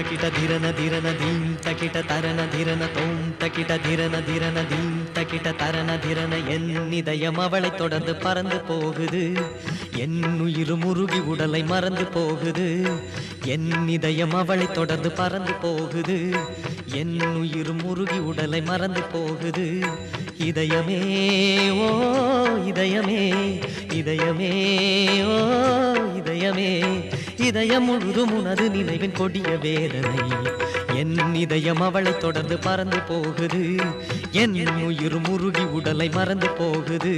தகிட திரன திரன தீம் தகிட தரன திரன தோம் தகிட திரன திரன தீம் தகிட தரன திரன என் இதயம் அவளை தொடர்ந்து பறந்து போகுது என் உயிர் முருகி உடலை மறந்து போகுது என் இதயம் அவளை தொடர்ந்து பறந்து போகுது என் உயிர் முருகி உடலை மறந்து போகுது இதயமே ஓ இதயமே இதயமே ஓ இதயமே இதயம் முழுதும் உனது நினைவின் கொடிய வேதனை என் இதயம் அவளை தொடர்ந்து பறந்து போகுது என் உயிர் முருகி உடலை மறந்து போகுது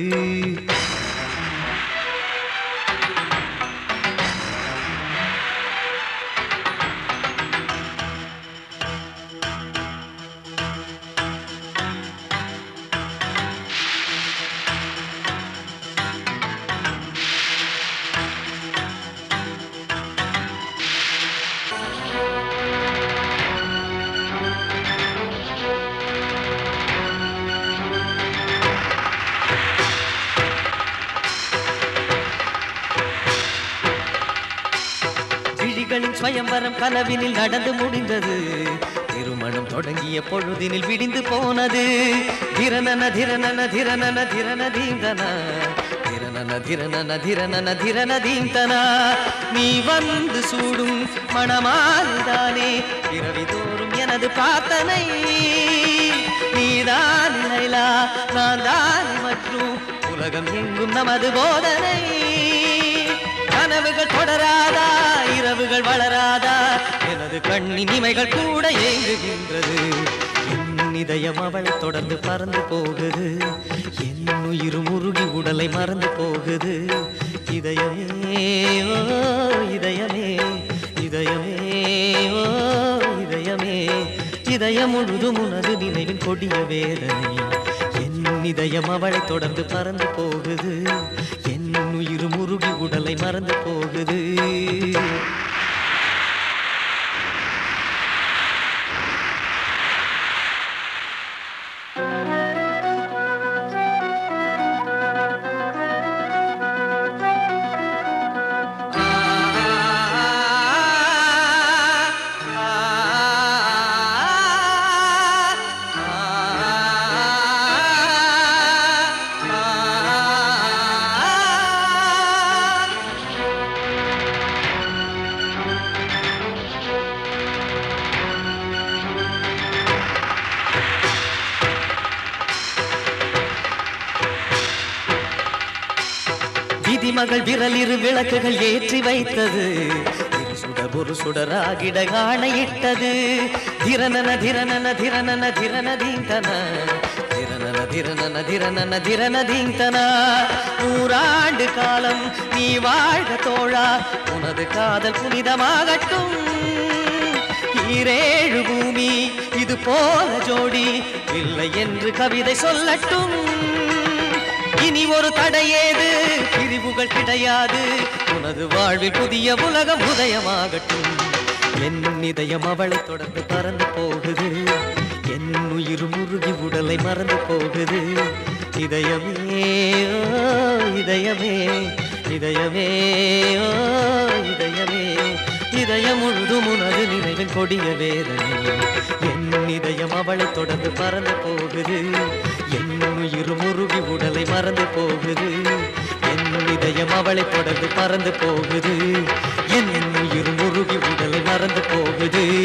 விழிகளின் ஸ்வயம்பரம் கனவினில் நடந்து முடிந்தது திருமணம் தொடங்கிய பொழுதினில் விடிந்து போனது திரனன திரனன திரனன திரன தீந்தன திரனன திரனன திரனன திரன தீந்தனா நீ வந்து சூடும் மணமானதானே பிறவி தோறும் எனது பிரார்த்தனை நீதான் லைலா நான் தான் மற்றும் உலகம் எங்கும் நமது போதனை கனவுகள் தொடராதா இரவுகள் வளராதா எனது கண்ணின் இமைகள் கூட ஏங்குகின்றது என் இதயம் அவளை தொடர்ந்து பறந்து போகுது என் உயிர் முருகி உடலை மறந்து போகுது இதயமே ஓ இதயமே இதயமே ஓ இதயமே இதயம் முழுதும் உனது நினைவின் கொடிய வேதனை என் இதயம் அவளை தொடர்ந்து பறந்து போகுது என் உயிர் முருகி உடலை மறந்து போகுது விதிமகள் விரலிரு விளக்குகள் ஏற்றி வைத்தது இரு சுடர் ஒரு சுடராகிட ஆணையிட்டது திரனன திரனன திரனன திரன தீந்தன திரனன திரனன திரனன திரன தீந்தன நூறாண்டு காலம் நீ வாழ்க தோழா உனது காதல் புனிதமாகட்டும் ஈரேழு பூமி இது போல ஜோடி இல்லை என்று கவிதை சொல்லட்டும் இனி ஒரு தடையேது பிரிவுகள் கிடையாது உனது வாழ்வில் புதிய உலகம் உதயமாகட்டும் என் இதயம் அவளை தொடர்ந்து பறந்து போகுது என் உயிர் முருகி உடலை மறந்து போகுது இதயமே ஓ இதயமே இதயமே ஓ இதயமே இதயம் முழுதும் உனது நினைவின் கொடிய வேதனை என் இதயம் அவளை தொடர்ந்து பறந்து போகுது என் உயிர் முருகி உடலை மறந்து போகுது என் இதயம் அவளை தொடர்ந்து பறந்து போகுது என் உயிர் முருகி உடலை மறந்து போகுது